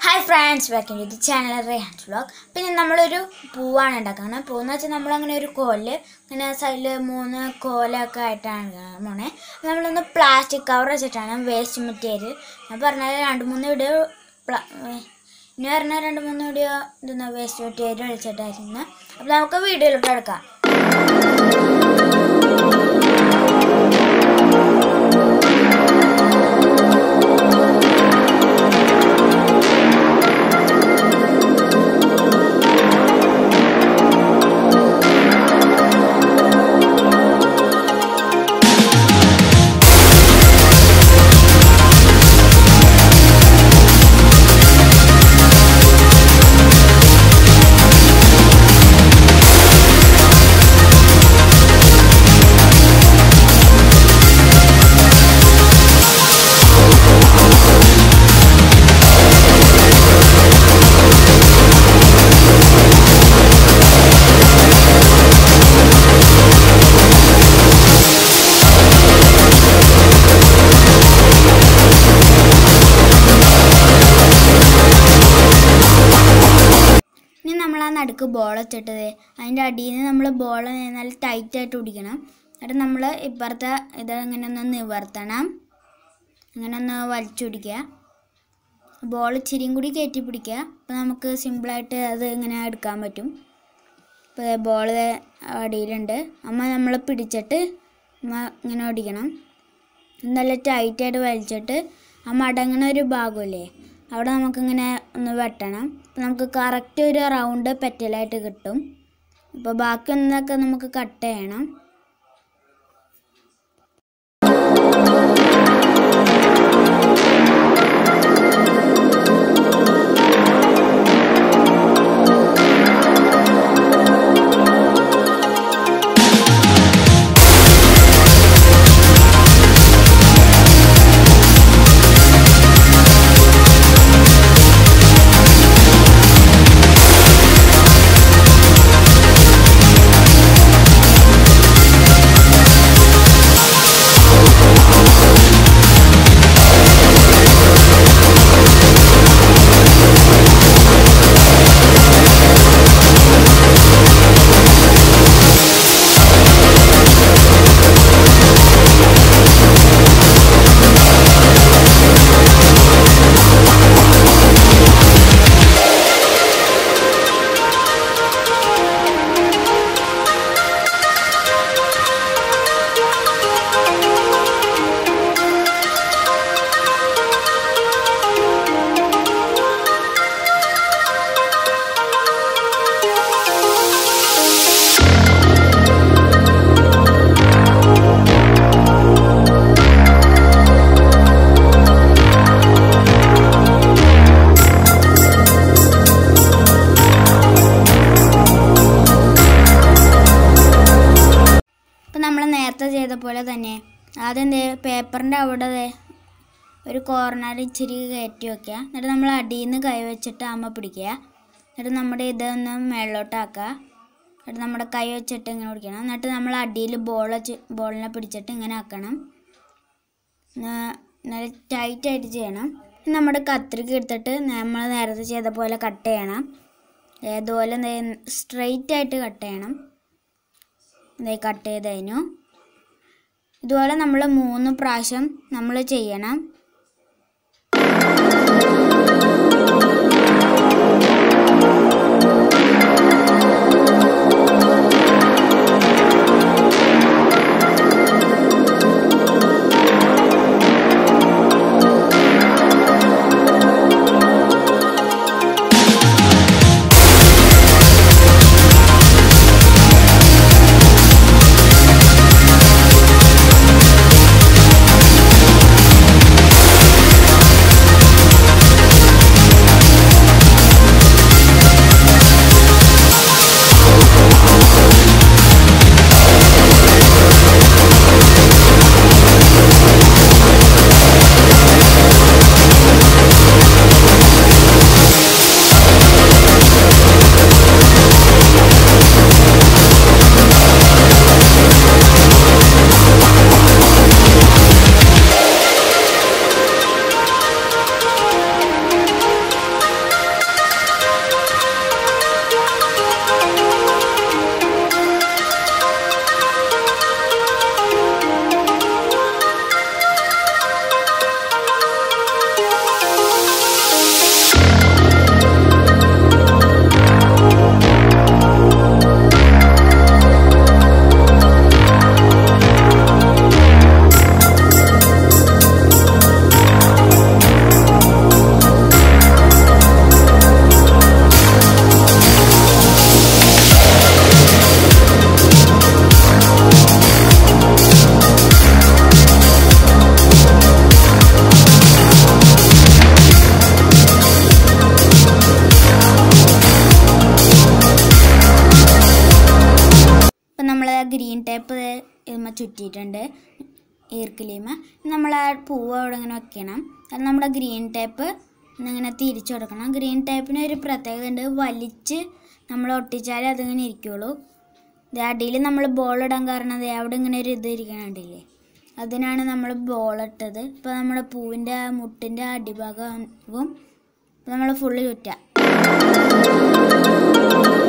hi friends welcome to the channel Rehan's vlog പിന്നെ നമ്മളൊരു പൂവാണ് ഉണ്ടാക്കുന്നത് പൂവെന്ന് വെച്ചാൽ നമ്മളങ്ങനെ ഒരു കോല് ഇങ്ങനെ സൈഡിൽ മൂന്ന് കോലൊക്കെ ആയിട്ടാണ് മോണെ നമ്മളൊന്ന് പ്ലാസ്റ്റിക് കവർ വെച്ചിട്ടാണ് വേസ്റ്റ് മെറ്റീരിയൽ ഞാൻ പറഞ്ഞത് രണ്ട് മൂന്ന് വീഡിയോ പ്ല ഇനി പറഞ്ഞ രണ്ട് മൂന്ന് വീഡിയോ ഇതെന്നാ വേസ്റ്റ് മെറ്റീരിയൽ വെച്ചിട്ടായിരുന്നു അപ്പോൾ നമുക്ക് വീഡിയോയിലോട്ട് എടുക്കാം ഇനി നമ്മൾ ആ നടുക്ക് ബോൾ വെച്ചിട്ടത് അതിൻ്റെ അടിയിൽ നിന്ന് നമ്മൾ ബോൾ നല്ല ടൈറ്റായിട്ട് പിടിക്കണം എന്നിട്ട് നമ്മൾ ഇപ്പുറത്തെ ഇത് ഇങ്ങനെ ഒന്ന് നിവർത്തണം ഇങ്ങനെ ഒന്ന് വലിച്ചു പിടിക്കുക ബോൾ ഇച്ചിരിയും കൂടി കയറ്റി പിടിക്കുക അപ്പോൾ നമുക്ക് സിമ്പിളായിട്ട് അത് ഇങ്ങനെ എടുക്കാൻ പറ്റും ഇപ്പോൾ ബോൾ അടിയിലുണ്ട് അമ്മ നമ്മൾ പിടിച്ചിട്ട് അമ്മ ഇങ്ങനെ ഓടിക്കണം നല്ല ടൈറ്റായിട്ട് വലിച്ചിട്ട് ആ മടങ്ങണ ഒരു ഭാഗമില്ലേ അവിടെ നമുക്കിങ്ങനെ ഒന്ന് വെട്ടണം അപ്പോൾ നമുക്ക് കറക്റ്റ് ഒരു റൗണ്ട് പെറ്റലായിട്ട് കിട്ടും ഇപ്പോൾ ബാക്കി ഒന്നൊക്കെ നമുക്ക് കട്ട് ചെയ്യണം ഇപ്പം നമ്മൾ നേരത്തെ ചെയ്ത പോലെ തന്നെ ആദ്യം എന്ത് പേപ്പറിൻ്റെ അവിടെ ദേ ഒരു കോർണർ ഇച്ചിരി കയറ്റി വെക്കുക എന്നിട്ട് നമ്മൾ അടിയിൽ നിന്ന് കൈ വെച്ചിട്ട് അമ്മ പിടിക്കുക എന്നിട്ട് നമ്മുടെ ഇതൊന്ന് മേളിലോട്ടാക്കുക എന്നിട്ട് നമ്മുടെ കൈ വെച്ചിട്ട് ഇങ്ങനെ പിടിക്കണം എന്നിട്ട് നമ്മൾ അടിയിൽ ബോൾ വെച്ച് ബോളിനെ പിടിച്ചിട്ട് ഇങ്ങനെ ആക്കണം ന- നല്ല ടൈറ്റായിട്ട് ചെയ്യണം ഇനി നമ്മുടെ കത്രിക എടുത്തിട്ട് നമ്മൾ നേരത്തെ ചെയ്ത പോലെ കട്ട് ചെയ്യണം അതുപോലെ സ്ട്രെയിറ്റ് ആയിട്ട് കട്ട് ചെയ്യണം ഇതേ കട്ട് ചെയ്ത് കഴിഞ്ഞു ഇതുപോലെ നമ്മൾ മൂന്ന് പ്രാവശ്യം നമ്മൾ ചെയ്യണം ഗ്രീൻ ടേപ്പ് ഇതുമ്മ ചുറ്റിയിട്ടുണ്ട് ഈർക്കിലിമ നമ്മൾ ആ പൂവ് അവിടെ ഇങ്ങനെ വെക്കണം അത് നമ്മുടെ ഗ്രീൻ ടേപ്പ് ഇങ്ങനെ തിരിച്ചു കൊടുക്കണം ഗ്രീൻ ടേപ്പിന് ഒരു പ്രത്യേകത ഉണ്ട് വലിച്ച് നമ്മൾ ഒട്ടിച്ചാലേ അതിങ്ങനെ ഇരിക്കുള്ളൂ ഇത് അടിയിൽ നമ്മൾ ബോൾ ഇടാൻ കാരണം ദേ അവിടെ ഇങ്ങനെ ഒരു ഇത് ഇരിക്കണുണ്ടില്ലേ അതിനാണ് നമ്മൾ ബോൾ ഇട്ടത് ഇപ്പോൾ നമ്മുടെ പൂവിൻ്റെ ആ മുട്ടിൻ്റെ അടിഭാഗവും നമ്മൾ ഫുള്ള് ചുറ്റുക